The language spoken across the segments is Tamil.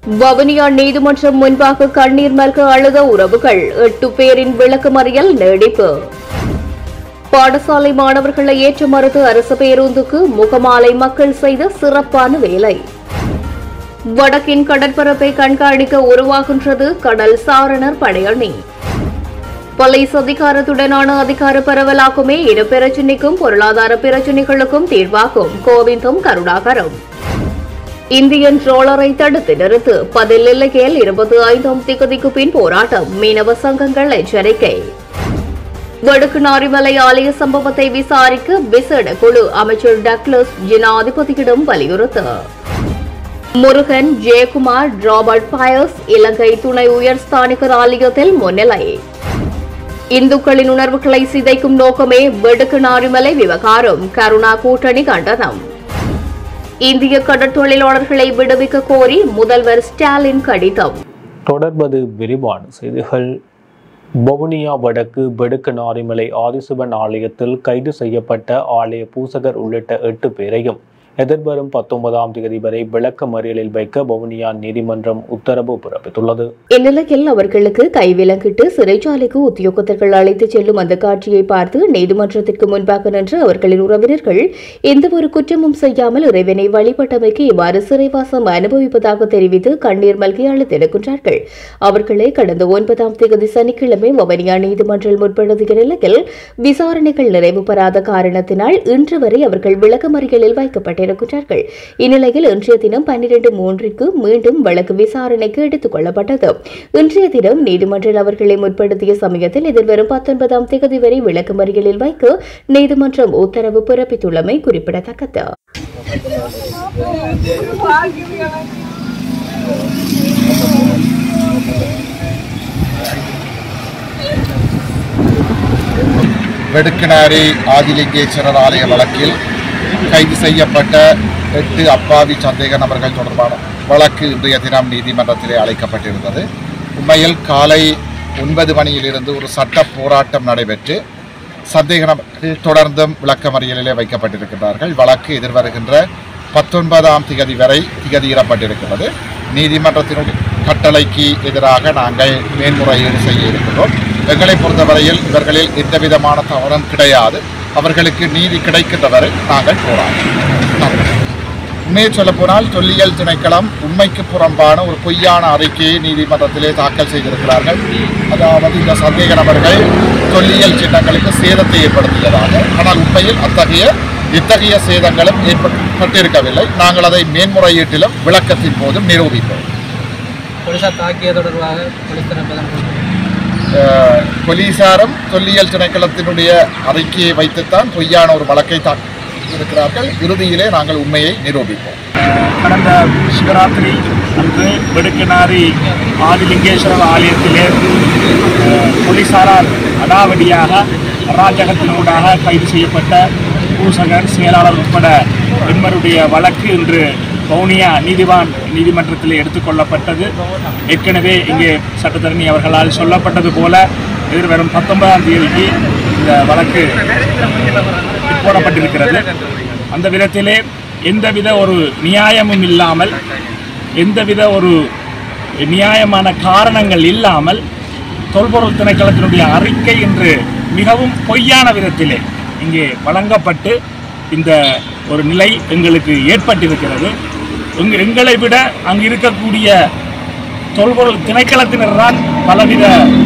வவுனியா நீதிமன்றம் முன்பாக கண்ணீர் மல்க அழுத உறவுகள் எட்டு பேரின் விளக்குமறியல் நீடிப்பு பாடசாலை மாணவர்களை ஏற்ற மறுத்து அரசு பேருந்துக்கு முகமாலை மக்கள் செய்த சிறப்பான வேலை வடக்கின் கடற்பரப்பை கண்காணிக்க உருவாகின்றது கடல் சாரணர் படையணி போலீஸ் அதிகாரத்துடனான அதிகார பரவலாக்குமே இன பிரச்சினைக்கும் பொருளாதார பிரச்சினைகளுக்கும் தீர்வாகும் கோவிந்தும் கருணாகரம் இந்தியன் ட்ரோலரை தடுத்து நிறுத்து பதில் இல்லையேல் இருபத்தி ஐந்தாம் திகதிக்கு பின் போராட்டம் மீனவ சங்கங்கள் எச்சரிக்கை வடக்கு நாரிமலை ஆலய சம்பவத்தை விசாரிக்க விசேட குழு அமைச்சர் டக்ளஸ் ஜனாதிபதியிடம் வலியுறுத்து முருகன் ஜெயக்குமார் ராபர்ட் பயஸ் இலங்கை துணை உயர் ஸ்தானிகர் ஆலயத்தில் முன்னிலை இந்துக்களின் உணர்வுகளை சிதைக்கும் நோக்கமே வெடுக்கு நாரிமலை விவகாரம் கருணா கூட்டணி கண்டனம் இந்திய கடற்தொழிலாளர்களை விடுவிக்க கோரி முதல்வர் ஸ்டாலின் கடிதம் தொடர்வது விரிவான செய்திகள் வவுனியா வடக்கு பெடுக்க நாரிமலை ஆதிசிவன் ஆலயத்தில் கைது செய்யப்பட்ட ஆலய பூசகர் உள்ளிட்ட எட்டு பேரையும் எதிர்வரும் பத்தொன்பதாம் தேதி வரை விளக்க மறியலில் வைக்க வவுனியா நீதிமன்றம் உத்தரவு பிறப்பித்துள்ளது இந்நிலையில் அவர்களுக்கு கைவிலங்கிட்டு சிறைச்சாலைக்கு உத்தியோகத்தர்கள் அழைத்துச் செல்லும் அந்த காட்சியை பார்த்து நீதிமன்றத்திற்கு முன்பாக நின்று அவர்களின் உறவினர்கள் எந்தவொரு குற்றமும் செய்யாமல் இறைவனை வழிபட்டமைக்கு இவ்வாறு சிறைவாசம் அனுபவிப்பதாக தெரிவித்து கண்ணீர் மல்கி அழுத்திருக்கின்றார்கள் அவர்களை கடந்த ஒன்பதாம் தேதி சனிக்கிழமை வவுனியா நீதிமன்றம் முற்படுத்திய நிலையில் விசாரணைகள் நிறைவு பெறாத காரணத்தினால் இன்று வரை அவர்கள் விளக்கமறியலில் வைக்கப்பட்டிருக்கிறார்கள் இந்நிலையில் இன்றைய தினம் பன்னிரண்டு மூன்றிற்கு மீண்டும் வழக்கு விசாரணைக்கு எடுத்துக் கொள்ளப்பட்டது இன்றைய தினம் நீதிமன்றம் அவர்களை முற்படுத்திய சமயத்தில் எதிர்வரும் பத்தொன்பதாம் தேதி வரை விளக்கமறியலில் வைக்க நீதிமன்றம் உத்தரவு பிறப்பித்துள்ளமை குறிப்பிடத்தக்கது வெடுக்கினாரி ஆதிலிங்கேஸ்வரர் ஆலய வழக்கில் கைது செய்யப்பட்ட எட்டு அப்பாவி சந்தேக நபர்கள் தொடர்பான வழக்கு இன்றைய தினம் நீதிமன்றத்திலே அழைக்கப்பட்டிருந்தது உண்மையில் காலை ஒன்பது மணியிலிருந்து ஒரு சட்ட போராட்டம் நடைபெற்று சந்தேக நபர்கள் தொடர்ந்தும் விளக்கமறியலிலே வைக்கப்பட்டிருக்கிறார்கள் வழக்கு எதிர்வருகின்ற பத்தொன்பதாம் திகதி வரை திகதியிடப்பட்டிருக்கிறது நீதிமன்றத்தினுடைய கட்டளைக்கு எதிராக நாங்கள் மேன்முறையீடு செய்ய இருக்கிறோம் எங்களை பொறுத்தவரையில் இவர்களில் எந்த விதமான தவறும் கிடையாது அவர்களுக்கு நீதி கிடைக்கின்ற வரை நாங்கள் போராடுவோம் உண்மையை சொல்லப்போனால் தொல்லியல் திணைக்களம் உண்மைக்கு புறம்பான ஒரு பொய்யான அறிக்கையை நீதிமன்றத்திலே தாக்கல் செய்திருக்கிறார்கள் அதாவது இந்த சந்தேக நபர்கள் தொல்லியல் சின்னங்களுக்கு சேதத்தை ஏற்படுத்தியதாக ஆனால் உண்மையில் அத்தகைய இத்தகைய சேதங்களும் ஏற்பட்டிருக்கவில்லை நாங்கள் அதை மேன்முறையீட்டிலும் விளக்கத்தின் போதும் நிரூபிப்போம் போலீசார் தாக்கிய தொடர்பாக போலீஸ் தரப்பு அஹ், போலீசாரும் தொல்லியல் திணைக்களத்தினுடைய அறிக்கையை வைத்துத்தான் பொய்யான ஒரு வழக்கை தாக்கி இருக்கிறார்கள் இறுதியிலே நாங்கள் உண்மையை நிரூபிப்போம் கடந்த சிவராத்திரி அன்று வெடுக்கனாரி ஆதிலிங்கேஸ்வரர் ஆலயத்திலே அஹ், போலீசாரால் அடாவடியாக அராஜகத்தினூடாக கைது செய்யப்பட்ட பூசகர் செயலாளர் உட்பட எண்மருடைய வழக்கு இன்று வவுனியா நீதிவான் நீதிமன்றத்தில் எடுத்துக்கொள்ளப்பட்டது ஏற்கனவே இங்கே சட்டத்தரணி அவர்களால் சொல்லப்பட்டது போல எதிர்வரும் பத்தொன்பதாம் தேதிக்கு இந்த வழக்கு போடப்பட்டிருக்கிறது அந்த விதத்திலே எந்தவித ஒரு நியாயமும் இல்லாமல் எந்தவித ஒரு நியாயமான காரணங்கள் இல்லாமல் தொல்பொருள் திணைக்களத்தினுடைய அறிக்கை என்று மிகவும் பொய்யான விதத்திலே இங்கே வழங்கப்பட்டு இந்த ஒரு நிலை எங்களுக்கு ஏற்பட்டிருக்கிறது எங்க எங்களை விட அங்கு இருக்கக்கூடிய தொல்பொருள் திணைக்களத்தினர் தான் பலவித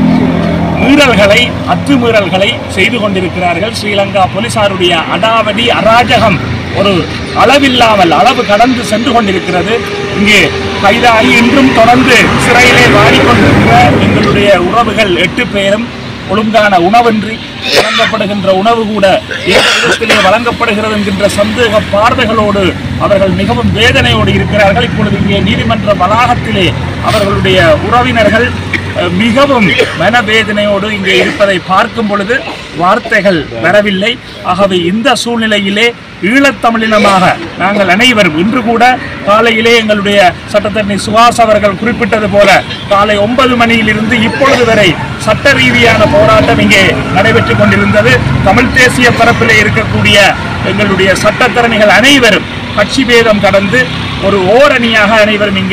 மீறல்களை அத்துமீறல்களை செய்து கொண்டிருக்கிறார்கள் ஸ்ரீலங்கா போலீசாருடைய அடாவடி அராஜகம் ஒரு அளவில்லாமல் அளவு கடந்து சென்று கொண்டிருக்கிறது இங்கே கைதாகி இன்றும் தொடர்ந்து சிறையிலே வாடிக்கொண்டிருக்கிற எங்களுடைய உறவுகள் எட்டு பேரும் ஒழுங்கான உணவின்றி வழங்கப்படுகின்ற உணவு கூட எந்த விதத்திலே வழங்கப்படுகிறது என்கின்ற சந்தேக பார்வைகளோடு அவர்கள் மிகவும் வேதனையோடு இருக்கிறார்கள் இப்பொழுது இங்கே நீதிமன்ற வளாகத்திலே அவர்களுடைய உறவினர்கள் அஹ், மிகவும் மனவேதனையோடு இங்கே இருப்பதை பார்க்கும் பொழுது வார்த்தைகள் வரவில்லை ஆகவே இந்த சூழ்நிலையிலே ஈழத்தமிழினமாக நாங்கள் அனைவரும் இன்று கூட காலையிலே எங்களுடைய சட்டத்தரணி சுகாஸ் அவர்கள் குறிப்பிட்டது போல காலை ஒன்பது மணியிலிருந்து இப்பொழுது வரை சட்ட ரீதியான போராட்டம் இங்கே நடைபெற்றுக் கொண்டிருந்தது தமிழ் தேசிய பரப்பிலே இருக்கக்கூடிய எங்களுடைய சட்டத்தரணிகள் அனைவரும் கட்சி பேதம் கடந்து ஒரு ஓரணியாக அனைவரும் இங்கே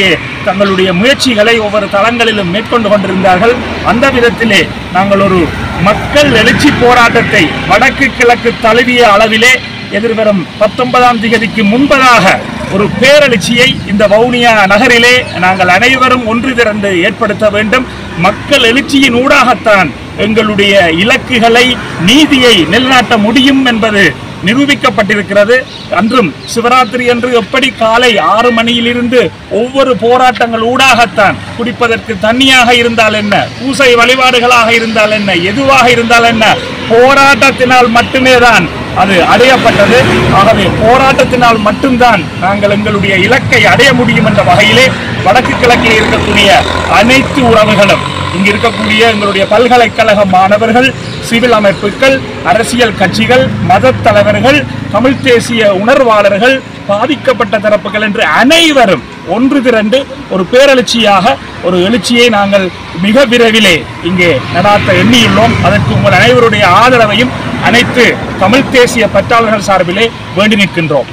தங்களுடைய முயற்சிகளை ஒவ்வொரு தளங்களிலும் மேற்கொண்டு கொண்டிருந்தார்கள் அந்த விதத்திலே நாங்கள் ஒரு மக்கள் எழுச்சி போராட்டத்தை வடக்கு கிழக்கு தழுவிய அளவிலே எதிர்வரும் பத்தொன்பதாம் திகதிக்கு முன்பதாக ஒரு பேரெழுச்சியை இந்த வவுனியா நகரிலே நாங்கள் அனைவரும் ஒன்று திரண்டு ஏற்படுத்த வேண்டும் மக்கள் எழுச்சியின் ஊடாகத்தான் எங்களுடைய இலக்குகளை நீதியை நிலைநாட்ட முடியும் என்பது நிரூபிக்கப்பட்டிருக்கிறது அன்றும் சிவராத்திரி அன்று எப்படி காலை ஆறு மணியிலிருந்து ஒவ்வொரு போராட்டங்கள் ஊடாகத்தான் குடிப்பதற்கு தண்ணியாக இருந்தால் என்ன பூசை வழிபாடுகளாக இருந்தால் என்ன எதுவாக இருந்தால் என்ன போராட்டத்தினால் மட்டுமே தான் அது அடையப்பட்டது ஆகவே போராட்டத்தினால் மட்டும்தான் நாங்கள் எங்களுடைய இலக்கை அடைய முடியும் என்ற வகையிலே வடக்கு கிழக்கில் இருக்கக்கூடிய அனைத்து உறவுகளும் இங்கு இருக்கக்கூடிய எங்களுடைய பல்கலைக்கழக மாணவர்கள் சிவில் அமைப்புகள் அரசியல் கட்சிகள் மத தலைவர்கள் தமிழ் தேசிய உணர்வாளர்கள் பாதிக்கப்பட்ட தரப்புகள் என்று அனைவரும் ஒன்று திரண்டு ஒரு பேரெழுச்சியாக ஒரு எழுச்சியை நாங்கள் மிக விரைவிலே இங்கே நடாத்த எண்ணியுள்ளோம் அதற்கு உங்கள் அனைவருடைய ஆதரவையும் அனைத்து தமிழ் தேசிய பற்றாளர்கள் சார்பிலே வேண்டி நிற்கின்றோம்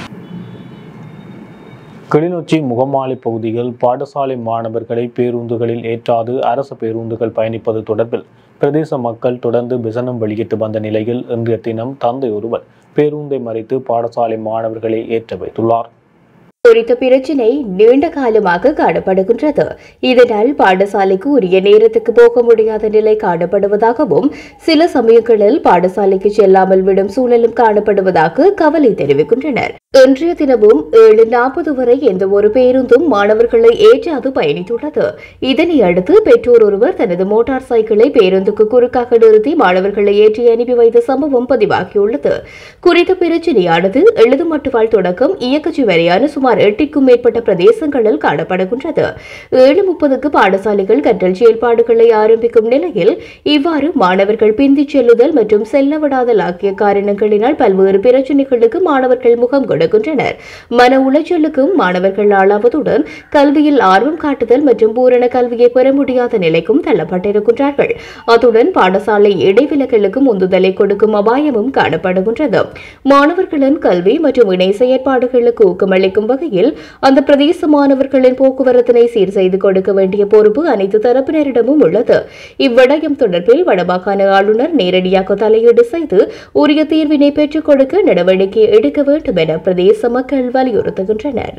கிளிநொச்சி முகமாலை பகுதியில் பாடசாலை மாணவர்களை பேருந்துகளில் ஏற்றாது அரசு பேருந்துகள் பயணிப்பது தொடர்பில் பிரதேச மக்கள் தொடர்ந்து விசனம் வெளியிட்டு வந்த நிலையில் இன்றைய தினம் தந்தை ஒருவர் பேருந்தை மறித்து பாடசாலை மாணவர்களை ஏற்ற வைத்துள்ளார் குறித்த பிரச்சினை நீண்ட காலமாக காணப்படுகின்றது இதனால் பாடசாலைக்கு உரிய நேரத்துக்கு போக முடியாத நிலை காணப்படுவதாகவும் சில சமயங்களில் பாடசாலைக்கு செல்லாமல் விடும் சூழலும் காணப்படுவதாக கவலை தெரிவிக்கின்றனர் இன்றைய தினமும் ஏழு நாற்பது வரை எந்த ஒரு பேருந்தும் மாணவர்களை ஏற்றாது பயணித்துள்ளது இதனை அடுத்து பெற்றோர் ஒருவர் தனது மோட்டார் சைக்கிளை பேருந்துக்கு குறுக்காக நிறுத்தி மாணவர்களை ஏற்றி அனுப்பி வைத்த சம்பவம் பதிவாகியுள்ளது குறித்த பிரச்சினையானது எழுதுமட்டுவாள் தொடக்கம் இயக்கச்சி வரையான சுமார் எட்டிற்கும் மேற்பட்ட பிரதேசங்களில் காணப்படுகின்றது ஏழு முப்பதுக்கு பாடசாலைகள் கற்றல் செயல்பாடுகளை ஆரம்பிக்கும் நிலையில் இவ்வாறு மாணவர்கள் பிந்திச் செல்லுதல் மற்றும் செல்லவிடாதல் ஆகிய காரணங்களினால் பல்வேறு பிரச்சினைகளுக்கு மாணவர்கள் முகம் கொடுக்கின்றனர் மன உளைச்சலுக்கும் மாணவர்கள் ஆளாவதுடன் கல்வியில் ஆர்வம் காட்டுதல் மற்றும் பூரண கல்வியை பெற முடியாத நிலைக்கும் தள்ளப்பட்டிருக்கின்றார்கள் அத்துடன் பாடசாலை இடைவிலகலுக்கும் உந்துதலை கொடுக்கும் அபாயமும் காணப்படுகின்றது மாணவர்களின் கல்வி மற்றும் இணை செயற்பாடுகளுக்கு ஊக்கமளிக்கும் வகையில் அந்த பிரதேச மாணவர்களின் போக்குவரத்தினை சீர் செய்து கொடுக்க வேண்டிய பொறுப்பு அனைத்து தரப்பினரிடமும் உள்ளது இவ்விடயம் தொடர்பில் வடமாகாண ஆளுநர் நேரடியாக தலையீடு செய்து உரிய தீர்வினை பெற்றுக் கொடுக்க நடவடிக்கை எடுக்க வேண்டும் என பிரதேச மக்கள் வலியுறுத்துகின்றனர்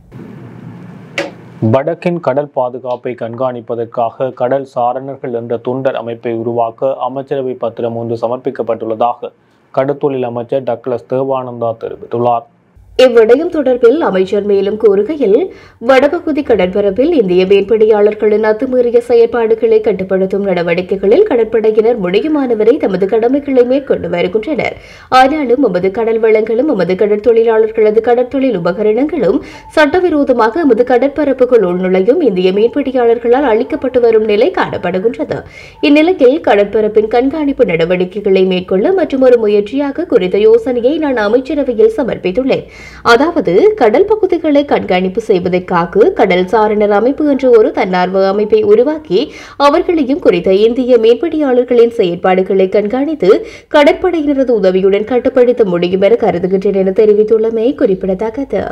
வடக்கின் கடல் பாதுகாப்பை கண்காணிப்பதற்காக கடல் சாரணர்கள் என்ற தொண்டர் அமைப்பை உருவாக்க அமைச்சரவை பத்திரம் ஒன்று சமர்ப்பிக்கப்பட்டுள்ளதாக கடற்தொழில் அமைச்சர் டக்ளஸ் தேவானந்தா தெரிவித்துள்ளார் இவ்விடயம் தொடர்பில் அமைச்சர் மேலும் கூறுகையில் வடபகுதி கடற்பரப்பில் இந்திய மீன்பிடியாளர்களின் அத்துமீறிய செயற்பாடுகளை கட்டுப்படுத்தும் நடவடிக்கைகளில் கடற்படையினர் முடியுமானவரை தமது கடமைகளை மேற்கொண்டு வருகின்றனர் ஆனாலும் எமது கடல் வளங்களும் எமது கடற்தொழிலாளர்களது கடற்தொழில் உபகரணங்களும் சட்டவிரோதமாக எமது கடற்பரப்புக்குள் உள்நுழையும் இந்திய மீன்பிடியாளர்களால் அளிக்கப்பட்டு வரும் நிலை காணப்படுகின்றது இந்நிலையில் கடற்பரப்பின் கண்காணிப்பு நடவடிக்கைகளை மேற்கொள்ள மற்றும் ஒரு முயற்சியாக குறித்த யோசனையை நான் அமைச்சரவையில் சமர்ப்பித்துள்ளேன் அதாவது கடல் பகுதிகளை கண்காணிப்பு செய்வதற்காக கடல் சாரணர் அமைப்பு என்ற ஒரு தன்னார்வ அமைப்பை உருவாக்கி அவர்களையும் குறித்த இந்திய மீன்பிடியாளர்களின் செயற்பாடுகளை கண்காணித்து கடற்படையினரது உதவியுடன் கட்டுப்படுத்த முடியும் என கருதுகின்றேன் என தெரிவித்துள்ளமை குறிப்பிடத்தக்கது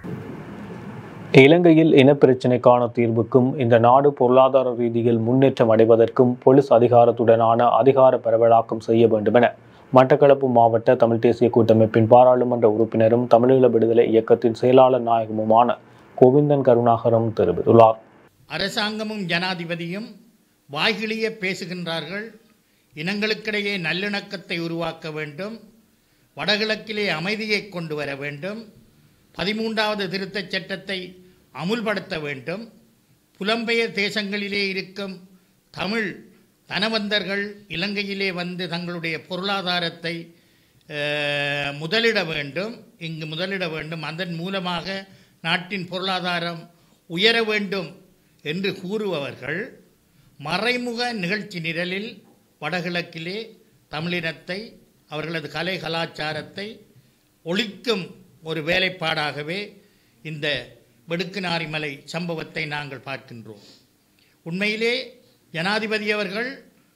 இலங்கையில் இனப்பிரச்சினைக்கான தீர்வுக்கும் இந்த நாடு பொருளாதார ரீதியில் முன்னேற்றம் அடைவதற்கும் போலீஸ் அதிகாரத்துடனான அதிகார பரவலாக்கம் செய்ய வேண்டுமென மட்டக்களப்பு மாவட்ட தமிழ் தேசிய கூட்டமைப்பின் பாராளுமன்ற உறுப்பினரும் தமிழீழ விடுதலை இயக்கத்தின் செயலாளர் நாயகமுமான கோவிந்தன் கருணாகரம் தெரிவித்துள்ளார் அரசாங்கமும் ஜனாதிபதியும் வாய்கிழிய பேசுகின்றார்கள் இனங்களுக்கிடையே நல்லிணக்கத்தை உருவாக்க வேண்டும் வடகிழக்கிலே அமைதியை கொண்டு வர வேண்டும் பதிமூன்றாவது திருத்தச் சட்டத்தை அமுல்படுத்த வேண்டும் புலம்பெயர் தேசங்களிலே இருக்கும் தமிழ் தனவந்தர்கள் இலங்கையிலே வந்து தங்களுடைய பொருளாதாரத்தை அஹ், முதலிட வேண்டும் இங்கு முதலிட வேண்டும் அதன் மூலமாக நாட்டின் பொருளாதாரம் உயர வேண்டும் என்று கூறுபவர்கள் மறைமுக நிகழ்ச்சி நிரலில் வடகிழக்கிலே தமிழினத்தை அவர்களது கலை கலாச்சாரத்தை ஒழிக்கும் ஒரு வேலைப்பாடாகவே இந்த வெடுக்குநாரிமலை சம்பவத்தை நாங்கள் பார்க்கின்றோம் உண்மையிலே ஜனாதிபதி அவர்கள்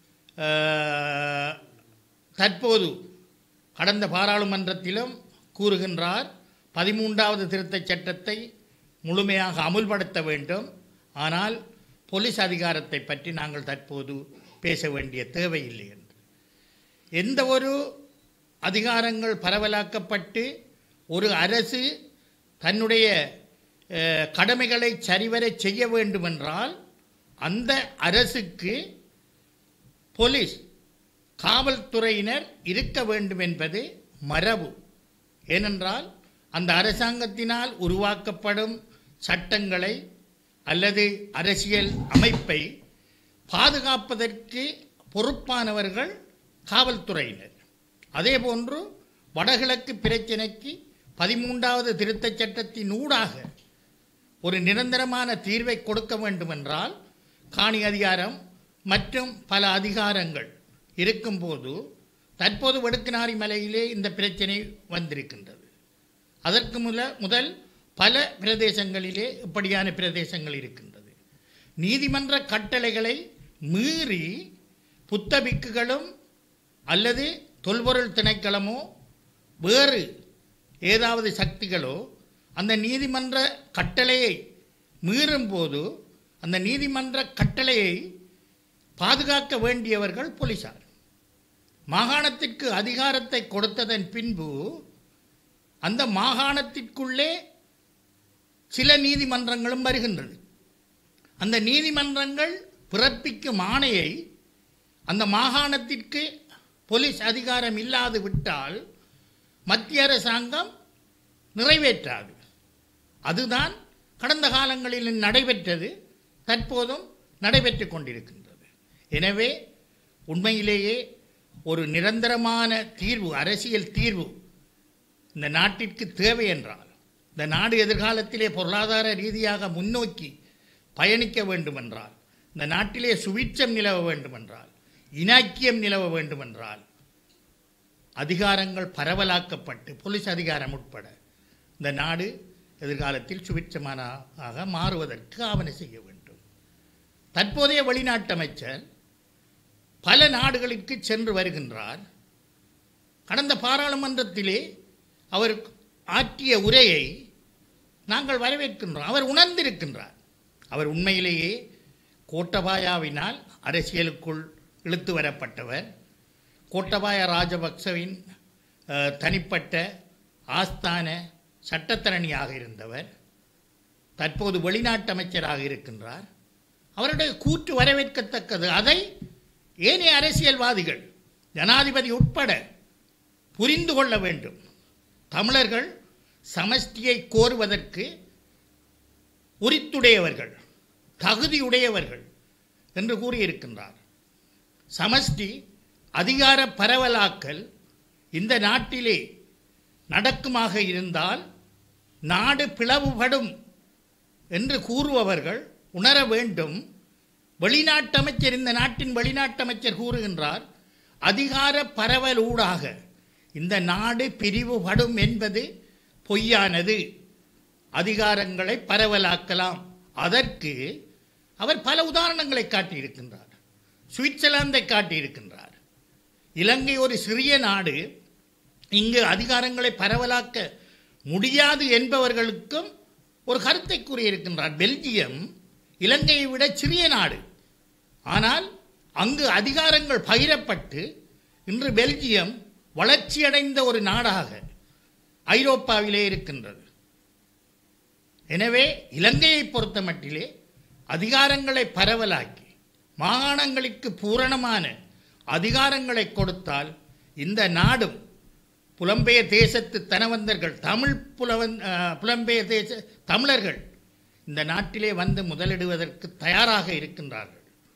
அஹ், தற்போது கடந்த பாராளுமன்றத்திலும் கூறுகின்றார் பதிமூன்றாவது திருத்தச் சட்டத்தை முழுமையாக அமுல்படுத்த வேண்டும் ஆனால் போலீஸ் அதிகாரத்தை பற்றி நாங்கள் தற்போது பேச வேண்டிய தேவையில்லை என்று எந்த ஒரு அதிகாரங்கள் பரவலாக்கப்பட்டு ஒரு அரசு தன்னுடைய அஹ், கடமைகளை சரிவர செய்ய வேண்டுமென்றால் அந்த அரசுக்கு போலீஸ் காவல்துறையினர் இருக்க வேண்டும் என்பது மரபு ஏனென்றால் அந்த அரசாங்கத்தினால் உருவாக்கப்படும் சட்டங்களை அல்லது அரசியல் அமைப்பை பாதுகாப்பதற்கு பொறுப்பானவர்கள் காவல்துறையினர் அதேபோன்று வடகிழக்கு பிரச்சினைக்கு பதிமூன்றாவது திருத்தச் சட்டத்தின் ஊடாக ஒரு நிரந்தரமான தீர்வை கொடுக்க வேண்டுமென்றால் காணி அதிகாரம் மற்றும் பல அதிகாரங்கள் இருக்கும்போது தற்போது வடுக்குநாரி மலையிலே இந்த பிரச்சனை வந்திருக்கின்றது அதற்கு முல முதல் பல பிரதேசங்களிலே இப்படியான பிரதேசங்கள் இருக்கின்றது நீதிமன்ற கட்டளைகளை மீறி புத்தபிக்குகளும் அல்லது தொல்பொருள் திணைக்களமோ வேறு ஏதாவது சக்திகளோ அந்த நீதிமன்ற கட்டளையை மீறும்போது அந்த நீதிமன்ற கட்டளையை பாதுகாக்க வேண்டியவர்கள் போலீசார் மாகாணத்திற்கு அதிகாரத்தை கொடுத்ததன் பின்பு அந்த மாகாணத்திற்குள்ளே சில நீதிமன்றங்களும் வருகின்றது அந்த நீதிமன்றங்கள் பிறப்பிக்கும் ஆணையை அந்த மாகாணத்திற்கு போலீஸ் அதிகாரம் இல்லாது விட்டால் மத்திய அரசாங்கம் நிறைவேற்றாது அதுதான் கடந்த காலங்களில் நடைபெற்றது தற்போதும் நடைபெற்று கொண்டிருக்கின்றது எனவே உண்மையிலேயே ஒரு நிரந்தரமான தீர்வு அரசியல் தீர்வு இந்த நாட்டிற்கு தேவை என்றால் இந்த நாடு எதிர்காலத்திலே பொருளாதார ரீதியாக முன்னோக்கி பயணிக்க வேண்டுமென்றால் இந்த நாட்டிலே சுவிட்சம் நிலவ வேண்டுமென்றால் இனாக்கியம் நிலவ வேண்டுமென்றால் அதிகாரங்கள் பரவலாக்கப்பட்டு போலீஸ் அதிகாரம் உட்பட இந்த நாடு எதிர்காலத்தில் சுவிட்சமானாக மாறுவதற்கு ஆவண செய்ய வேண்டும் தற்போதைய வெளிநாட்டு அமைச்சர் பல நாடுகளுக்கு சென்று வருகின்றார் கடந்த பாராளுமன்றத்திலே அவர் ஆற்றிய உரையை நாங்கள் வரவேற்கின்றோம் அவர் உணர்ந்திருக்கின்றார் அவர் உண்மையிலேயே கோட்டபாயாவினால் அரசியலுக்குள் இழுத்து வரப்பட்டவர் கோட்டபாய ராஜபக்சவின் அஹ், தனிப்பட்ட ஆஸ்தான சட்டத்தரணியாக இருந்தவர் தற்போது வெளிநாட்டு அமைச்சராக இருக்கின்றார் அவருடைய கூற்று வரவேற்கத்தக்கது அதை ஏனைய அரசியல்வாதிகள் ஜனாதிபதி உட்பட புரிந்து கொள்ள வேண்டும் தமிழர்கள் சமஷ்டியை கோருவதற்கு உரித்துடையவர்கள் தகுதியுடையவர்கள் என்று கூறியிருக்கின்றார் சமஷ்டி அதிகார பரவலாக்கல் இந்த நாட்டிலே நடக்குமாக இருந்தால் நாடு பிளவுபடும் என்று கூறுபவர்கள் உணர வேண்டும் வெளிநாட்டு அமைச்சர் இந்த நாட்டின் வெளிநாட்டு அமைச்சர் கூறுகின்றார் அதிகார பரவலூடாக இந்த நாடு பிரிவுபடும் என்பது பொய்யானது அதிகாரங்களை பரவலாக்கலாம் அதற்கு அவர் பல உதாரணங்களை காட்டியிருக்கின்றார் சுவிட்சர்லாந்தை காட்டியிருக்கின்றார் இலங்கை ஒரு சிறிய நாடு இங்கு அதிகாரங்களை பரவலாக்க முடியாது என்பவர்களுக்கும் ஒரு கருத்தை கூறியிருக்கின்றார் பெல்ஜியம் இலங்கையை விட சிறிய நாடு ஆனால் அங்கு அதிகாரங்கள் பகிரப்பட்டு இன்று பெல்ஜியம் வளர்ச்சியடைந்த ஒரு நாடாக ஐரோப்பாவிலே இருக்கின்றது எனவே இலங்கையை பொறுத்த மட்டிலே அதிகாரங்களை பரவலாக்கி மாகாணங்களுக்கு பூரணமான அதிகாரங்களை கொடுத்தால் இந்த நாடும் புலம்பெயர் தேசத்து தனவந்தர்கள் தமிழ் புலவன் அஹ், புலம்பெயர் தேச தமிழர்கள் இந்த நாட்டிலே வந்து முதலிடுவதற்கு தயாராக இருக்கின்றார்கள்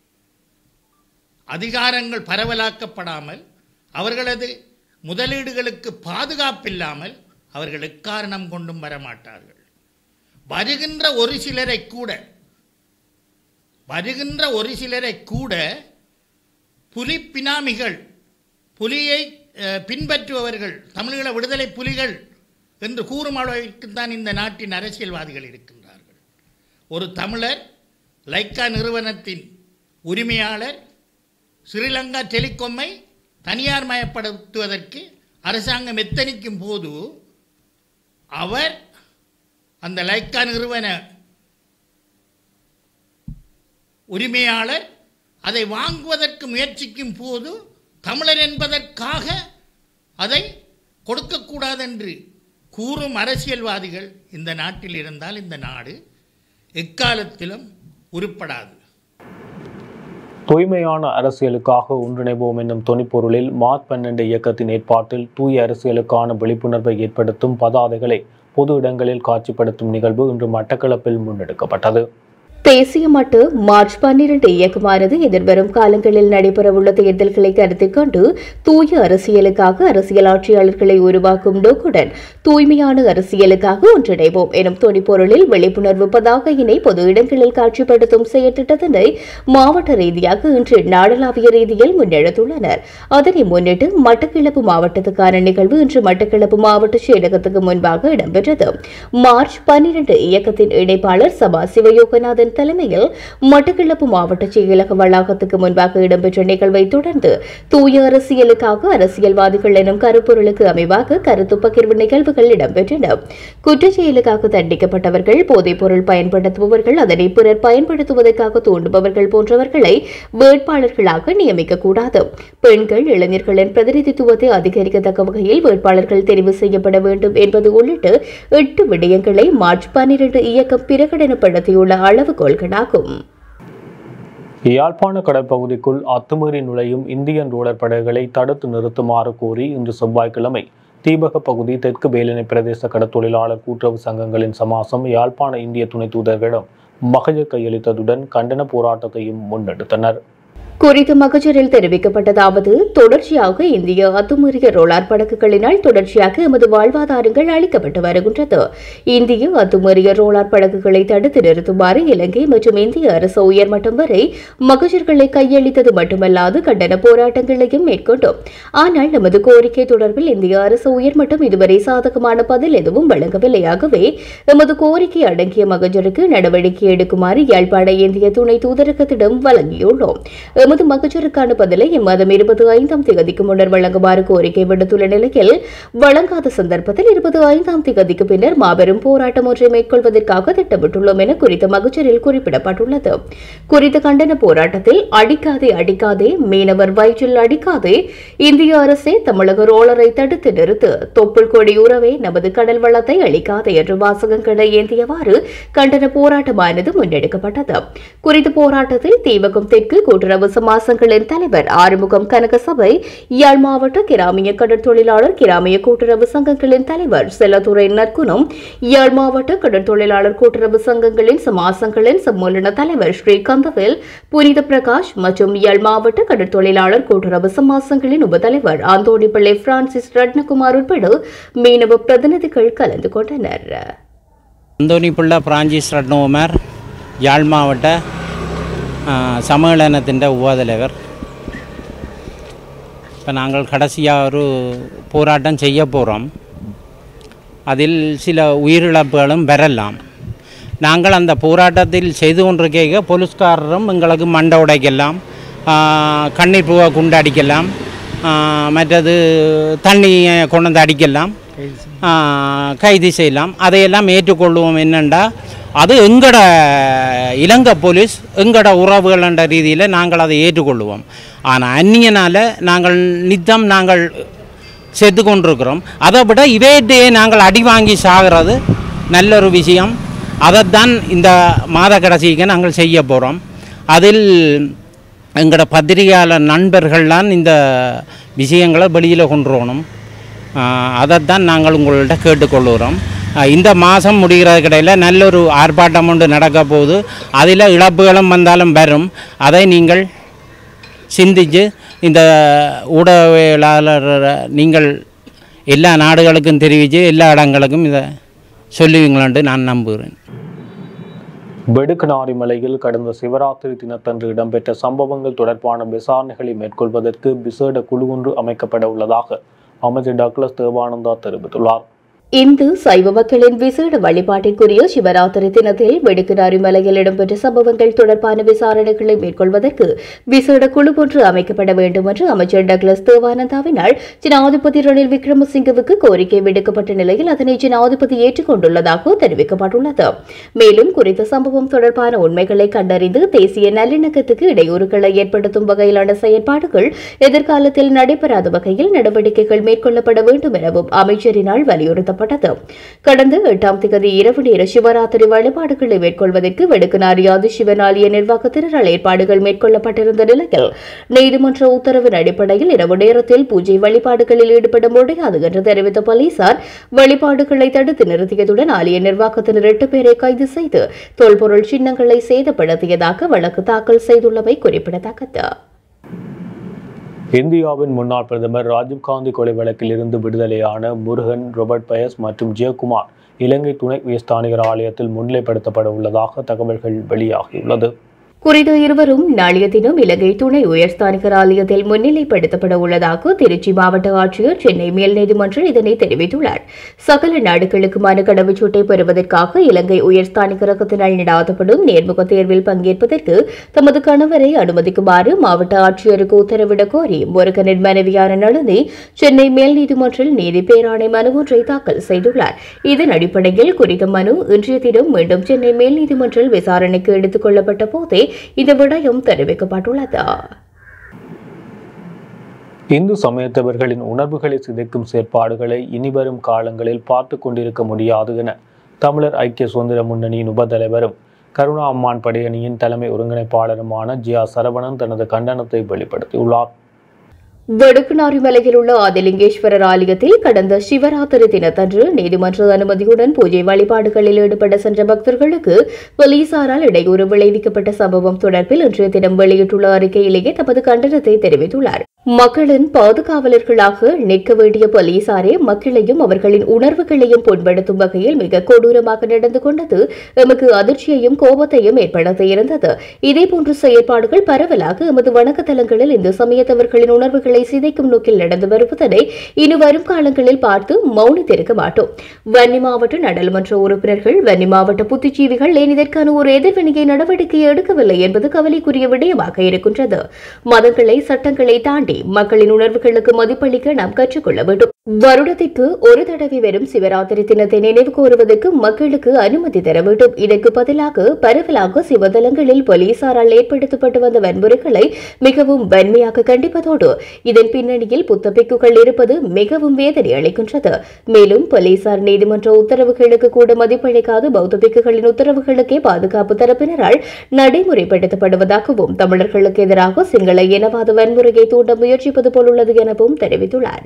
அதிகாரங்கள் பரவலாக்கப்படாமல் அவர்களது முதலீடுகளுக்கு பாதுகாப்பில்லாமல் அவர்கள் எக்காரணம் கொண்டும் வரமாட்டார்கள் வருகின்ற ஒரு சிலரை கூட வருகின்ற ஒரு சிலரை கூட புலி பினாமிகள் புலியை அஹ், பின்பற்றுபவர்கள் தமிழீழ விடுதலை புலிகள் என்று கூறும் அளவிற்குத்தான் இந்த நாட்டின் அரசியல்வாதிகள் இருக்கின்றார்கள் ஒரு தமிழர் லைக்கா நிறுவனத்தின் உரிமையாளர் ஸ்ரீலங்கா டெலிகாமை தனியார் மயப்படுத்துவதற்கு அரசாங்கம் எத்தனிக்கும் போது அவர் அந்த லைக்கா நிறுவன உரிமையாளர் அதை வாங்குவதற்கு முயற்சிக்கும் போது தமிழர் என்பதற்காக அதை கொடுக்கக்கூடாதென்று கூறும் அரசியல்வாதிகள் இந்த நாட்டில் இருந்தால் இந்த நாடு எக்காலத்திலும் உருப்படாது தூய்மையான அரசியலுக்காக ஒன்றிணைவோம் என்னும் தொனிப்பொருளில் மார்ச் பன்னெண்டு இயக்கத்தின் ஏற்பாட்டில் தூய அரசியலுக்கான விழிப்புணர்வை ஏற்படுத்தும் பதாதைகளை பொது இடங்களில் காட்சிப்படுத்தும் நிகழ்வு இன்று மட்டக்களப்பில் முன்னெடுக்கப்பட்டது தேசிய மட்டு மார்ச் பன்னிரண்டு இயக்கமானது எதிர்வரும் காலங்களில் நடைபெறவுள்ள தேர்தல்களை கருத்தில் கொண்டு தூய அரசியலுக்காக அரசியல் ஆட்சியாளர்களை உருவாக்கும் நோக்குடன் தூய்மையான அரசியலுக்காக ஒன்றிணைவோம் எனும் துணிப்பொருளில் விழிப்புணர்வு பதாகையினை பொது இடங்களில் காட்சிப்படுத்தும் செயற்திட்டத்தினை மாவட்ட ரீதியாக இன்று நாடளாவிய ரீதியில் முன்னெடுத்துள்ளனர் அதனை முன்னிட்டு மட்டக்கிழப்பு மாவட்டத்துக்கான நிகழ்வு இன்று மட்டக்கிழப்பு மாவட்ட செயலகத்துக்கு முன்பாக இடம்பெற்றது மார்ச் பன்னிரண்டு இயக்கத்தின் இணைப்பாளர் சபா சிவயோகநாதன் தலைமையில் மட்டக்கிழப்பு மாவட்ட செயலக வளாகத்துக்கு முன்பாக இடம்பெற்ற நிகழ்வை தொடர்ந்து தூய அரசியலுக்காக அரசியல்வாதிகள் எனும் கருப்பொருளுக்கு அமைவாக கருத்து பகிர்வு நிகழ்வுகள் இடம்பெற்றன குற்றச் செயலுக்காக தண்டிக்கப்பட்டவர்கள் போதைப் பொருள் பயன்படுத்துபவர்கள் அதனை பிறர் பயன்படுத்துவதற்காக தூண்டுபவர்கள் போன்றவர்களை வேட்பாளர்களாக நியமிக்கக்கூடாது பெண்கள் இளைஞர்களின் பிரதிநிதித்துவத்தை அதிகரிக்கத்தக்க வகையில் வேட்பாளர்கள் தெரிவு செய்யப்பட வேண்டும் என்பது உள்ளிட்ட எட்டு விடயங்களை மார்ச் பன்னிரண்டு இயக்கம் பிரகடனப்படுத்தியுள்ள அளவுகோல்களாகும் யாழ்ப்பாண கடற்பகுதிக்குள் அத்துமீறி நுழையும் இந்தியன் ரோலர் படகுகளை தடுத்து நிறுத்துமாறு கோரி இன்று செவ்வாய்க்கிழமை தீபக பகுதி தெற்கு வேலினை பிரதேச கடற்தொழிலாளர் கூட்டுறவு சங்கங்களின் சமாசம் யாழ்ப்பாண இந்திய துணை தூதர்களிடம் மகஜர் கையளித்ததுடன் கண்டன போராட்டத்தையும் முன்னெடுத்தனர் குறித்த மகஜரில் தெரிவிக்கப்பட்டதாவது தொடர்ச்சியாக இந்திய அத்துமீறிய ரோலார் படகுகளினால் தொடர்ச்சியாக எமது வாழ்வாதாரங்கள் அளிக்கப்பட்டு வருகின்றது இந்திய அத்துமீறிய ரோலார் படகுகளை தடுத்து நிறுத்துமாறு இலங்கை மற்றும் இந்திய அரசு உயர்மட்டம் வரை மகஜர்களை கையளித்தது மட்டுமல்லாது கண்டன போராட்டங்களையும் மேற்கொண்டோம் ஆனால் நமது கோரிக்கை தொடர்பில் இந்திய அரசு உயர்மட்டம் இதுவரை சாதகமான பதில் எதுவும் வழங்கவில்லையாகவே எமது கோரிக்கை அடங்கிய மகஜருக்கு நடவடிக்கை எடுக்குமாறு யாழ்ப்பாண இந்திய துணை தூதரகத்திடம் வழங்கியுள்ளோம் எமது மகஜருக்கான பதிலை இம்மாதம் இருபத்தி ஐந்தாம் தேதிக்கு முன்னர் வழங்குமாறு கோரிக்கை விடுத்துள்ள நிலையில் வழங்காத சந்தர்ப்பத்தில் இருபத்தி ஐந்தாம் தேதிக்கு பின்னர் மாபெரும் போராட்டம் ஒன்றை மேற்கொள்வதற்காக திட்டமிட்டுள்ளோம் என குறித்த மகஜரில் குறிப்பிடப்பட்டுள்ளது குறித்த கண்டன போராட்டத்தில் அடிக்காதே அடிக்காதே மீனவர் வயிற்றில் அடிக்காதே இந்திய அரசே தமிழக ரோலரை தடுத்து நிறுத்து தொப்புள் கொடி உறவே நமது கடல் வளத்தை அளிக்காதே என்று வாசகங்களை ஏந்தியவாறு கண்டன போராட்டமானது முன்னெடுக்கப்பட்டது குறித்த போராட்டத்தில் தீவகம் தெற்கு கூட்டுறவு சமாசங்களின் தலைவர் ஆறுமுகம் கனகசபை யாழ் மாவட்ட கிராமிய கடற்தொழிலாளர் கிராமிய கூட்டுறவு சங்கங்களின் தலைவர் செல்லத்துறை நற்குணம் யாழ் மாவட்ட கடற்தொழிலாளர் கூட்டுறவு சங்கங்களின் சமாசங்களின் சம்மேளன தலைவர் ஸ்ரீ கந்தவேல் புனித பிரகாஷ் மற்றும் யாழ் மாவட்ட கடற்தொழிலாளர் கூட்டுறவு சமாசங்களின் உபதலைவர் ஆந்தோணி பிள்ளை பிரான்சிஸ் ரட்னகுமார் உட்பட மீனவ பிரதிநிதிகள் கலந்து கொண்டனர் அந்தோனி பிள்ளை பிரான்சிஸ் ரட்னோமர் யாழ் மாவட்ட சம்மேளனத்திൻ്റെ உபதலைவர் இப்போ நாங்கள் கடைசியாக ஒரு போராட்டம் செய்ய போகிறோம் அதில் சில உயிரிழப்புகளும் வரலாம் நாங்கள் அந்த போராட்டத்தில் செய்து கொண்டிருக்க போலீஸ்காரரும் எங்களுக்கு மண்டை உடைக்கலாம் கண்ணீர் பூவை குண்டு அடிக்கலாம் ஆ, மற்றது தண்ணியை கொண்டு வந்து அடிக்கலாம் ஆ, கைது செய்யலாம் அதையெல்லாம் ஏற்றுக்கொள்வோம் என்னென்னா அது எங்கட இலங்கை போலீஸ் எங்கட உறவுகள் என்ற ரீதியில் நாங்கள் அதை ஏற்றுக்கொள்வோம் ஆனால் அந்நியனால் நாங்கள் நித்தம் நாங்கள் செத்து கொண்டிருக்கிறோம் அதை விட இவையிட்டே நாங்கள் அடி வாங்கி சாகிறது நல்ல ஒரு விஷயம் அதைத்தான் இந்த மாத கடைசிக்கு நாங்கள் செய்ய போகிறோம் அதில் எங்களோட பத்திரிகையாளர் நண்பர்கள்லாம் இந்த விஷயங்களை வெளியில் கொண்டு வரணும் ஆஹ் அதைத்தான் நாங்கள் உங்கள்கிட்ட கேட்டுக்கொள்கிறோம் ஆஹ் இந்த மாதம் முடிகிறது கடையில் நல்ல ஒரு ஆர்ப்பாட்டம் ஒன்று நடக்க போகுது அதில் இழப்புகளும் வந்தாலும் வரும் அதை நீங்கள் சிந்தித்து இந்த ஊடகவியலாளர் நீங்கள் எல்லா நாடுகளுக்கும் தெரிவித்து எல்லா இடங்களுக்கும் இதை சொல்லுவீங்களான்ட்டு நான் நம்புகிறேன் வெடுக்கனாரி மலையில் கடந்த சிவராத்திரி தினத்தன்று இடம்பெற்ற சம்பவங்கள் தொடர்பான விசாரணைகளை மேற்கொள்வதற்கு விசேட குழு ஒன்று அமைக்கப்பட உள்ளதாக அமைச்சர் டக்ளஸ் தேவானந்தா தெரிவித்துள்ளார் இந்து சைவ மக்களின் விசேட வழிபாட்டிற்குரிய சிவராத்திரி தினத்தில் வெடுக்கினாரி மலையில் இடம்பெற்ற சம்பவங்கள் தொடர்பான விசாரணைகளை மேற்கொள்வதற்கு விசேட குழு ஒன்று அமைக்கப்பட வேண்டும் என்று அமைச்சர் டக்ளஸ் தேவானந்தாவினால் ஜனாதிபதி ரணில் விக்ரமசிங்கவுக்கு கோரிக்கை விடுக்கப்பட்ட நிலையில் அதனை ஜனாதிபதி ஏற்றுக்கொண்டுள்ளதாக தெரிவிக்கப்பட்டுள்ளது மேலும் குறித்த சம்பவம் தொடர்பான உண்மைகளை கண்டறிந்து தேசிய நல்லிணக்கத்துக்கு இடையூறுகளை ஏற்படுத்தும் வகையிலான செயற்பாடுகள் எதிர்காலத்தில் நடைபெறாத வகையில் நடவடிக்கைகள் மேற்கொள்ளப்பட வேண்டும் எனவும் அமைச்சரினால் வலியுறுத்தப்பட்டது கடந்த எட்டாம் திகதி இரவு நேர சிவராத்திரி வழிபாடுகளை மேற்கொள்வதற்கு வெடுக்கனாரி ஆதி சிவன் ஆலய நிர்வாகத்தினரால் ஏற்பாடுகள் மேற்கொள்ளப்பட்டிருந்த நிலையில் நீதிமன்ற உத்தரவின் அடிப்படையில் இரவு நேரத்தில் பூஜை வழிபாடுகளில் ஈடுபட முடியாது என்று தெரிவித்த போலீசார் வழிபாடுகளை தடுத்து நிறுத்தியதுடன் ஆலய நிர்வாகத்தினர் எட்டு பேரை கைது செய்து தொல்பொருள் சின்னங்களை சேதப்படுத்தியதாக வழக்கு தாக்கல் செய்துள்ளமை குறிப்பிடத்தக்கது இந்தியாவின் முன்னாள் பிரதமர் ராஜீவ்காந்தி கொலை வழக்கில் இருந்து விடுதலையான முருகன் ரொபர்ட் பயஸ் மற்றும் ஜெயக்குமார் இலங்கை துணை உயர்ஸ்தானிகர் ஆலயத்தில் முன்னிலைப்படுத்தப்பட உள்ளதாக தகவல்கள் வெளியாகியுள்ளது குறித்த இருவரும் நாளைய தினம் இலங்கை துணை உயர்ஸ்தானிகர் ஆலயத்தில் முன்னிலைப்படுத்தப்பட உள்ளதாக திருச்சி மாவட்ட ஆட்சியர் சென்னை மேல் நீதிமன்றம் இதனை தெரிவித்துள்ளார் சகல நாடுகளுக்குமான கடவுச்சீட்டை பெறுவதற்காக இலங்கை உயர்ஸ்தானிகரகத்தினால் நடாத்தப்படும் நேர்முக தேர்வில் பங்கேற்பதற்கு தமது கணவரை அனுமதிக்குமாறு மாவட்ட ஆட்சியருக்கு உத்தரவிடக் கோரி முருகனின் மனைவியான நளினி சென்னை மேல் நீதிமன்றில் நீதி பேராணை மனு ஒன்றை தாக்கல் செய்துள்ளார் இதன் அடிப்படையில் குறித்த மனு இன்றைய தினம் மீண்டும் சென்னை மேல் நீதிமன்றில் விசாரணைக்கு எடுத்துக் கொள்ளப்பட்ட போதே இந்த விடயம் தெரிவிக்கப்பட்டுள்ளது இந்து சமயத்தவர்களின் உணர்வுகளை சிதைக்கும் செயற்பாடுகளை இனிவரும் காலங்களில் பார்த்து கொண்டிருக்க முடியாது என தமிழர் ஐக்கிய சுதந்திர முன்னணியின் உபதலைவரும் கருணா அம்மான் படையணியின் தலைமை ஒருங்கிணைப்பாளருமான ஜியா சரவணன் தனது கண்டனத்தை வெளிப்படுத்தியுள்ளார் வடுக்குநாரி மலையில் உள்ள ஆதிலிங்கேஸ்வரர் ஆலயத்தில் கடந்த சிவராத்திரி தினத்தன்று நீதிமன்ற அனுமதியுடன் பூஜை வழிபாடுகளில் ஈடுபட சென்ற பக்தர்களுக்கு போலீசாரால் இடையூறு விளைவிக்கப்பட்ட சம்பவம் தொடர்பில் இன்றைய தினம் வெளியிட்டுள்ள அறிக்கையிலேயே தமது கண்டனத்தை தெரிவித்துள்ளார் மக்களின் பாதுகாவலர்களாக நிற்க வேண்டிய போலீசாரே மக்களையும் அவர்களின் உணர்வுகளையும் புண்படுத்தும் வகையில் மிக கொடூரமாக நடந்து கொண்டது எமக்கு அதிர்ச்சியையும் கோபத்தையும் ஏற்படுத்தி இருந்தது இதேபோன்ற செயற்பாடுகள் பரவலாக எமது வணக்கத்தலங்களில் இந்து சமயத்தவர்களின் உணர்வுகளை சிதைக்கும் நோக்கில் நடந்து வருவதனை இனி வரும் காலங்களில் பார்த்து மௌனித்திருக்க மாட்டோம் வன்னி மாவட்ட நாடாளுமன்ற உறுப்பினர்கள் வன்னி மாவட்ட புத்திஜீவிகள் ஏன் இதற்கான ஒரு எதிர்வினையை நடவடிக்கை எடுக்கவில்லை என்பது கவலைக்குரிய விடயமாக இருக்கின்றது மதங்களை சட்டங்களை தாண்டி மக்களின் உணர்வுகளுக்கு மதிப்பளிக்க நாம் கற்றுக்கொள்ள வேண்டும் வருடத்திற்கு ஒரு தடவை வரும் சிவராத்திரி தினத்தை நினைவு கூறுவதற்கு மக்களுக்கு அனுமதி தர வேண்டும் இதற்கு பதிலாக பரவலாக சிவதலங்களில் போலீசாரால் ஏற்படுத்தப்பட்டு வந்த வன்முறைகளை மிகவும் வன்மையாக கண்டிப்பதோடு இதன் பின்னணியில் புத்தபிக்குகள் இருப்பது மிகவும் வேதனை அளிக்கின்றது மேலும் போலீசார் நீதிமன்ற உத்தரவுகளுக்கு கூட மதிப்பளிக்காது பௌத்த பிக்குகளின் உத்தரவுகளுக்கே பாதுகாப்பு தரப்பினரால் நடைமுறைப்படுத்தப்படுவதாகவும் தமிழர்களுக்கு எதிராக சிங்கள இனவாத வன்முறையை தூண்ட முயற்சிப்பது போலுள்ளது எனவும் தெரிவித்துள்ளார்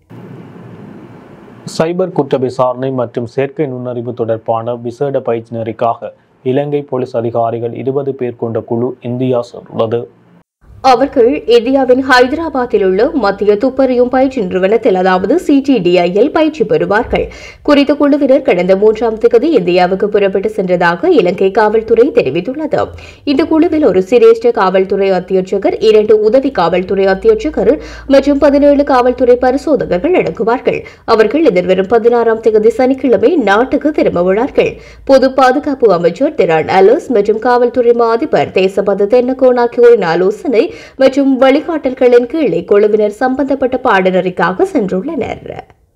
சைபர் குற்ற விசாரணை மற்றும் செயற்கை நுண்ணறிவு தொடர்பான விசேட பயிற்சி நெறிக்காக இலங்கை போலீஸ் அதிகாரிகள் இருபது பேர் கொண்ட குழு இந்தியா சென்றுள்ளது அவர்கள் இந்தியாவின் ஹைதராபாத்தில் உள்ள மத்திய துப்பறியும் பயிற்சி நிறுவனத்தில் அதாவது சிடிடிஐயில் பயிற்சி பெறுவார்கள் குறித்த குழுவினர் கடந்த மூன்றாம் தேதி இந்தியாவுக்கு புறப்பட்டு சென்றதாக இலங்கை காவல்துறை தெரிவித்துள்ளது இந்த குழுவில் ஒரு சிரேஷ்ட காவல்துறை அத்தியட்சகர் இரண்டு உதவி காவல்துறை அத்தியட்சகர் மற்றும் பதினேழு காவல்துறை பரிசோதகர்கள் அடங்குவார்கள் அவர்கள் எதிர்வரும் பதினாறாம் தேதி சனிக்கிழமை நாட்டுக்கு திரும்ப உள்ளார்கள் பொது பாதுகாப்பு அமைச்சர் திரான் அலோஸ் மற்றும் காவல்துறை மா அதிபர் தேசபத தென்னகோன் ஆகியோரின் ஆலோசனை மற்றும் வழிகாட்டல்களின் கீழே குழுவினர் சம்பந்தப்பட்ட பாடநெறிக்காக சென்றுள்ளனர்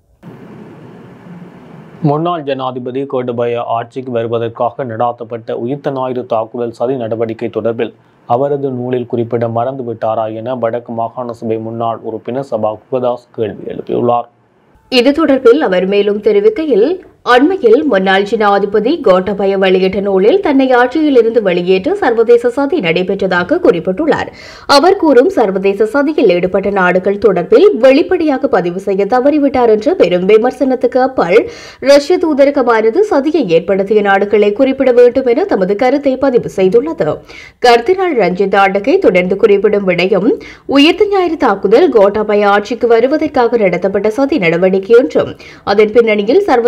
முன்னாள் ஜனாதிபதி கோட்டபய ஆட்சிக்கு வருவதற்காக நடாத்தப்பட்ட உயிர்த்த ஞாயிறு தாக்குதல் சதி நடவடிக்கை தொடர்பில் அவரது நூலில் குறிப்பிட மறந்துவிட்டாரா என வடக்கு மாகாண சபை முன்னாள் உறுப்பினர் சபா குகதாஸ் கேள்வி எழுப்பியுள்ளார் இது தொடர்பில் அவர் மேலும் தெரிவிக்கையில் அண்மையில் முன்னாள் ஜனாதிபதி கோட்டபய வெளியிட்ட நூலில் தன்னை ஆட்சியிலிருந்து வெளியேற்ற சர்வதேச சதி நடைபெற்றதாக குறிப்பிட்டுள்ளார் அவர் கூறும் சர்வதேச சதியில் ஈடுபட்ட நாடுகள் தொடர்பில் வெளிப்படையாக பதிவு செய்ய தவறிவிட்டார் என்ற பெரும் விமர்சனத்துக்கு அப்பால் ரஷ்ய தூதரகமானது சதியை ஏற்படுத்திய நாடுகளை குறிப்பிட வேண்டும் என தமது கருத்தை பதிவு செய்துள்ளது கர்தினால் ரஞ்சித் ஆண்டகை தொடர்ந்து குறிப்பிடும் விடயம் உயிர்த்த ஞாயிறு தாக்குதல் கோட்டாபய ஆட்சிக்கு வருவதற்காக நடத்தப்பட்ட சதி நடவடிக்கை என்றும் அதன் பின்னணியில் சர்வதேச சதி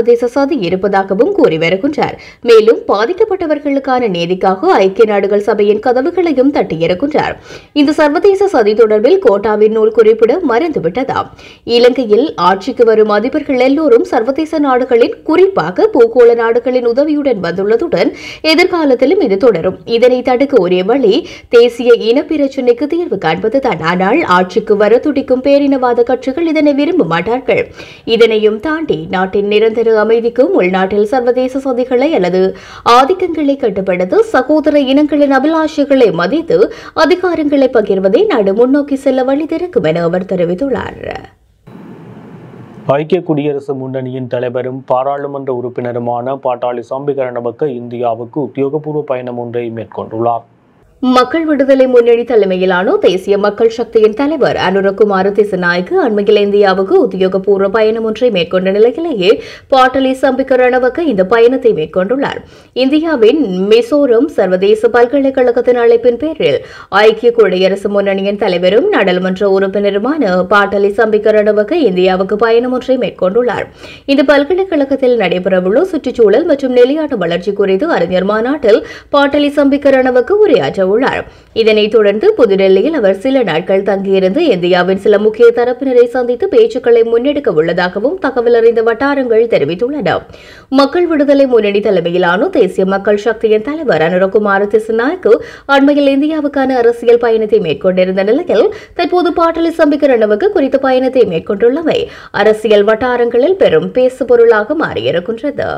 அனுமதி இருப்பதாகவும் கூறி வருகின்றார் மேலும் பாதிக்கப்பட்டவர்களுக்கான நீதிக்காக ஐக்கிய நாடுகள் சபையின் கதவுகளையும் தட்டியிருக்கின்றார் இந்த சர்வதேச சதி தொடர்பில் கோட்டாவின் நூல் குறிப்பிட மறந்துவிட்டதாம் இலங்கையில் ஆட்சிக்கு வரும் அதிபர்கள் எல்லோரும் சர்வதேச நாடுகளின் குறிப்பாக பூகோள நாடுகளின் உதவியுடன் வந்துள்ளதுடன் எதிர்காலத்திலும் இது தொடரும் இதனை தடுக்க ஒரே வழி தேசிய இனப்பிரச்சினைக்கு தீர்வு காண்பதுதான் ஆனால் ஆட்சிக்கு வர துடிக்கும் பேரினவாத கட்சிகள் இதனை விரும்ப மாட்டார்கள் இதனையும் தாண்டி நாட்டின் நிரந்தர அமைதிக்கும் உள்நாட்டில் சர்வதேச சதிகளை அல்லது ஆதிக்கங்களை கட்டுப்படுத்த சகோதர இனங்களின் அபிலாஷைகளை மதித்து அதிகாரங்களை பகிர்வதை நாடு முன்னோக்கி செல்ல வழி திறக்கும் என அவர் தெரிவித்துள்ளார் ஐக்கிய குடியரசு முன்னணியின் தலைவரும் பாராளுமன்ற உறுப்பினருமான பாட்டாளி சாம்பிகரணபக்க இந்தியாவுக்கு உத்தியோகபூர்வ பயணம் ஒன்றை மேற்கொண்டுள்ளார் மக்கள் விடுதலை முன்னணி தலைமையிலான தேசிய மக்கள் சக்தியின் தலைவர் அனுரகுமார திசநாயக்கு அண்மையில் இந்தியாவுக்கு உத்தியோகபூர்வ பயணம் ஒன்றை மேற்கொண்ட நிலையிலேயே பாட்டலி சம்பிக்க ரணவக்க இந்த பயணத்தை மேற்கொண்டுள்ளார் இந்தியாவின் மிசோரம் சர்வதேச பல்கலைக்கழகத்தின் அழைப்பின் பேரில் ஐக்கிய குடியரசு முன்னணியின் தலைவரும் நாடாளுமன்ற உறுப்பினருமான பாட்டலி சம்பிக்க ரணவக்க இந்தியாவுக்கு பயணம் ஒன்றை மேற்கொண்டுள்ளார் இந்த பல்கலைக்கழகத்தில் நடைபெறவுள்ள சுற்றுச்சூழல் மற்றும் நிலையாட்டு வளர்ச்சி குறித்து அறிஞர் மாநாட்டில் பாட்டலி சம்பிக்க ரணவக்க உரையாற்ற உள்ளார் இதனைத் தொடர்ந்து புதுடெல்லியில் அவர் சில நாட்கள் தங்கியிருந்து இந்தியாவின் சில முக்கிய தரப்பினரை சந்தித்து பேச்சுக்களை முன்னெடுக்க உள்ளதாகவும் தகவல் அறிந்த வட்டாரங்கள் தெரிவித்துள்ளன மக்கள் விடுதலை முன்னணி தலைமையிலான தேசிய மக்கள் சக்தியின் தலைவர் அனுரகுமார திசுநாயக்கு அண்மையில் இந்தியாவுக்கான அரசியல் பயணத்தை மேற்கொண்டிருந்த நிலையில் தற்போது பாட்டலி சம்பிக்க ரணவுக்கு குறித்த பயணத்தை மேற்கொண்டுள்ளமை அரசியல் வட்டாரங்களில் பெரும் பேசுபொருளாக மாறியிருக்கின்றது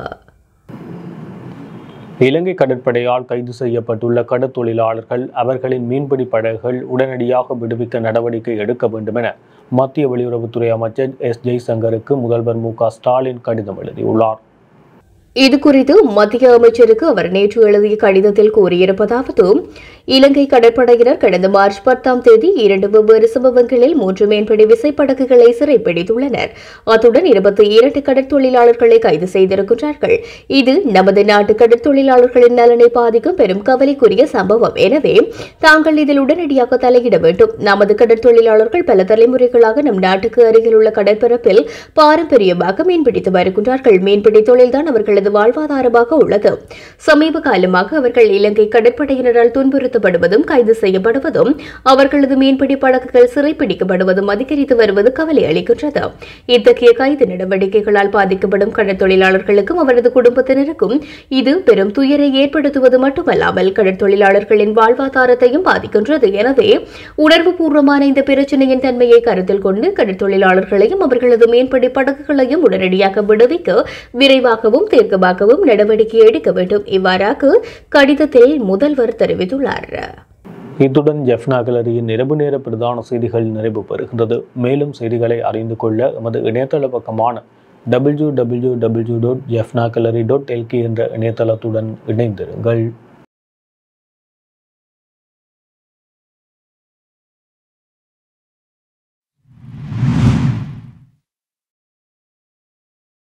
இலங்கை கடற்படையால் கைது செய்யப்பட்டுள்ள கடற்தொழிலாளர்கள் அவர்களின் மீன்பிடி படகுகள் உடனடியாக விடுவிக்க நடவடிக்கை எடுக்க வேண்டும் என மத்திய வெளியுறவுத்துறை அமைச்சர் எஸ் ஜெய்சங்கருக்கு முதல்வர் மு க ஸ்டாலின் கடிதம் எழுதியுள்ளார் இது குறித்து மத்திய அமைச்சருக்கு அவர் நேற்று எழுதிய கடிதத்தில் கூறியிருப்பதாவது இலங்கை கடற்படையினர் கடந்த மார்ச் பத்தாம் தேதி இரண்டு வெவ்வேறு சம்பவங்களில் மூன்று மீன்பிடி விசைப்படகுகளை சிறைப்பிடித்துள்ளனர் அத்துடன் இருபத்தி இரண்டு கடற்தொழிலாளர்களை கைது செய்திருக்கின்றார்கள் இது நமது நாட்டு கடற்தொழிலாளர்களின் நலனை பாதிக்கும் பெரும் கவலைக்குரிய சம்பவம் எனவே தாங்கள் இதில் உடனடியாக தலையிட வேண்டும் நமது கடற்தொழிலாளர்கள் பல தலைமுறைகளாக நம் நாட்டுக்கு அருகில் உள்ள கடற்பரப்பில் பாரம்பரியமாக மீன்பிடித்து வருகின்றார்கள் மீன்பிடி தொழில்தான் அவர்களது வாழ்வாதாரமாக உள்ளது சமீப காலமாக அவர்கள் இலங்கை கடற்படையினரால் துன்புறுத்தப்படுவதும் கைது செய்யப்படுவதும் அவர்களது மீன்பிடி படகுகள் சிறைப்பிடிக்கப்படுவதும் அதிகரித்து வருவது கவலை அளிக்கின்றது இத்தகைய கைது நடவடிக்கைகளால் பாதிக்கப்படும் கடற்தொழிலாளர்களுக்கும் அவரது குடும்பத்தினருக்கும் இது பெரும் துயரை ஏற்படுத்துவது மட்டுமல்லாமல் கடற்தொழிலாளர்களின் வாழ்வாதாரத்தையும் பாதிக்கின்றது எனவே உணர்வுபூர்வமான இந்த பிரச்சனையின் தன்மையை கருத்தில் கொண்டு கடற்தொழிலாளர்களையும் அவர்களது மீன்பிடி படகுகளையும் உடனடியாக விடுவிக்க விரைவாகவும் தீர்க்கமாகவும் நடவடிக்கை எடுக்க வேண்டும் இவ்வாறாக கடிதத்தில் முதல்வர் தெரிவித்துள்ளார் இத்துடன் ஜெஃப்னா கலரியின் இரவு நேர பிரதான செய்திகள் நிறைவு பெறுகின்றது மேலும் செய்திகளை அறிந்து கொள்ள எமது இணையதள பக்கமான W W W dot Jaffna gallery dot L K என்ற இணையதளத்துடன் இணைந்திருங்கள்